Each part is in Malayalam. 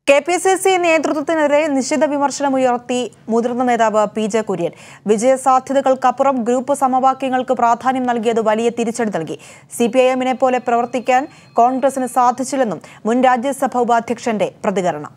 കെ പി സി സി നേതൃത്വത്തിനെതിരെ നിശ്ചിത വിമർശനമുയർത്തി മുതിർന്ന നേതാവ് പി ജെ കുര്യൻ വിജയസാധ്യതകൾക്കപ്പുറം ഗ്രൂപ്പ് സമവാക്യങ്ങൾക്ക് പ്രാധാന്യം നൽകിയത് വലിയ തിരിച്ചടി നൽകി സി പി ഐ എമ്മിനെ പോലെ പ്രവർത്തിക്കാൻ കോൺഗ്രസിന് സാധിച്ചില്ലെന്നും മുൻ രാജ്യസഭാ ഉപാധ്യക്ഷന്റെ പ്രതികരണം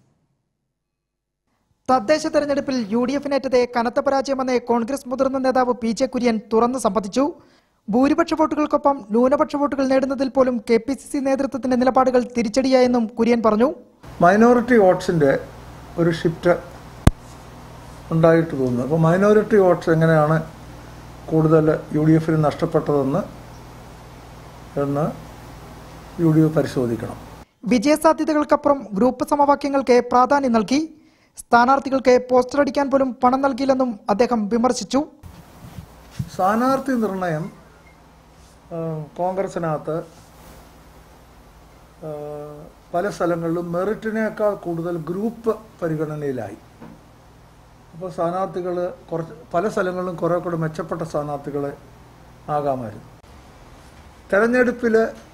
തദ്ദേശ തെരഞ്ഞെടുപ്പിൽ യു ഡി എഫിനേറ്റത്തെ കനത്ത പരാജയമെന്ന് കോൺഗ്രസ് മുതിർന്ന നേതാവ് പി ജെ കുര്യൻ തുറന്നു സമ്മതിച്ചു ഭൂരിപക്ഷ വോട്ടുകൾക്കൊപ്പം ന്യൂനപക്ഷ വോട്ടുകൾ നേടുന്നതിൽ പോലും കെ പി സി സി നേതൃത്വത്തിന്റെ നിലപാടുകൾ തിരിച്ചടിയായെന്നും കുര്യൻ പറഞ്ഞു മൈനോറിറ്റി വോട്ട്സിൻ്റെ ഒരു ഷിഫ്റ്റ് ഉണ്ടായിട്ട് തോന്നുന്നു അപ്പോൾ മൈനോറിറ്റി വോട്ട്സ് എങ്ങനെയാണ് കൂടുതൽ യു ഡി എഫിന് നഷ്ടപ്പെട്ടതെന്ന് എന്ന് യു ഡി എഫ് പരിശോധിക്കണം വിജയസാധ്യതകൾക്കപ്പുറം ഗ്രൂപ്പ് സമവാക്യങ്ങൾക്ക് പ്രാധാന്യം നൽകി സ്ഥാനാർത്ഥികൾക്ക് പോസ്റ്റർ അടിക്കാൻ പോലും പണം നൽകിയില്ലെന്നും അദ്ദേഹം വിമർശിച്ചു സ്ഥാനാർത്ഥി നിർണയം ആ, കോൺഗ്രസിനകത്ത് ആ, പല സ്ഥലങ്ങളിലും മെറിറ്റിനേക്കാൾ കൂടുതൽ ഗ്രൂപ്പ് പരിഗണനയിലായി അപ്പോൾ സ്ഥാനാർത്ഥികൾ കുറച്ച് പല സ്ഥലങ്ങളിലും കുറേ കൂടെ മെച്ചപ്പെട്ട സ്ഥാനാർത്ഥികൾ ആകാമായിരുന്നു തെരഞ്ഞെടുപ്പിൽ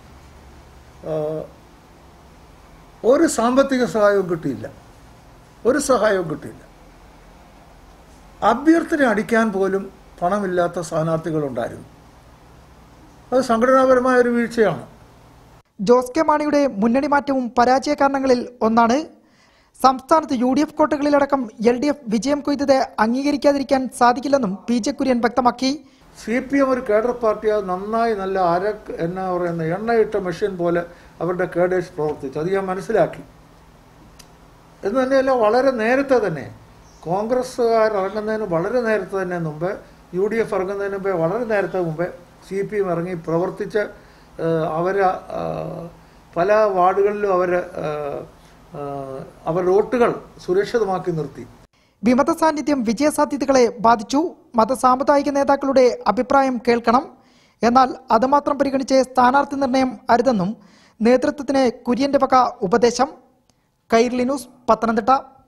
ഒരു സാമ്പത്തിക സഹായവും കിട്ടിയില്ല ഒരു സഹായവും കിട്ടിയില്ല അഭ്യർത്ഥന അടിക്കാൻ പോലും പണമില്ലാത്ത സ്ഥാനാർത്ഥികളുണ്ടായിരുന്നു അത് സംഘടനാപരമായ ഒരു വീഴ്ചയാണ് ജോസ് കെ മാണിയുടെ മുന്നണി മാറ്റവും പരാജയ കാരണങ്ങളിൽ ഒന്നാണ് സംസ്ഥാനത്ത് യു ഡി എഫ് കോട്ടകളിലടക്കം എൽ ഡി എഫ് വിജയം കൊയ്തത് അംഗീകരിക്കാതിരിക്കാൻ സാധിക്കില്ലെന്നും പി ജെ കുര്യൻ വ്യക്തമാക്കി സി പി എം ഒരു കേഡർ പാർട്ടി അത് നന്നായി നല്ല അര എന്നാ പറയുന്ന എണ്ണയിട്ട മെഷീൻ പോലെ അവരുടെ കേഡേഴ്സ് പ്രവർത്തിച്ചു അത് ഞാൻ മനസ്സിലാക്കി എന്ന് തന്നെയല്ല വളരെ നേരത്തെ തന്നെ കോൺഗ്രസ്സുകാർ ഇറങ്ങുന്നതിന് വളരെ നേരത്തെ തന്നെ മുമ്പ് യു ഡി എഫ് ഇറങ്ങുന്നതിന് മുമ്പേ വളരെ നേരത്തെ മുമ്പേ സി പി എം ഇറങ്ങി പ്രവർത്തിച്ച് അവർ പല വാർഡുകളിലും അവർ അവരുടെ വോട്ടുകൾ സുരക്ഷിതമാക്കി നിർത്തി വിമത സാന്നിധ്യം വിജയസാധ്യതകളെ ബാധിച്ചു മതസാമുദായിക നേതാക്കളുടെ അഭിപ്രായം കേൾക്കണം എന്നാൽ അത് മാത്രം പരിഗണിച്ച് സ്ഥാനാർത്ഥി നിർണയം അരുതെന്നും നേതൃത്വത്തിന് കുര്യന്റെ വക ഉപദേശം കൈർലി ന്യൂസ് പത്തനംതിട്ട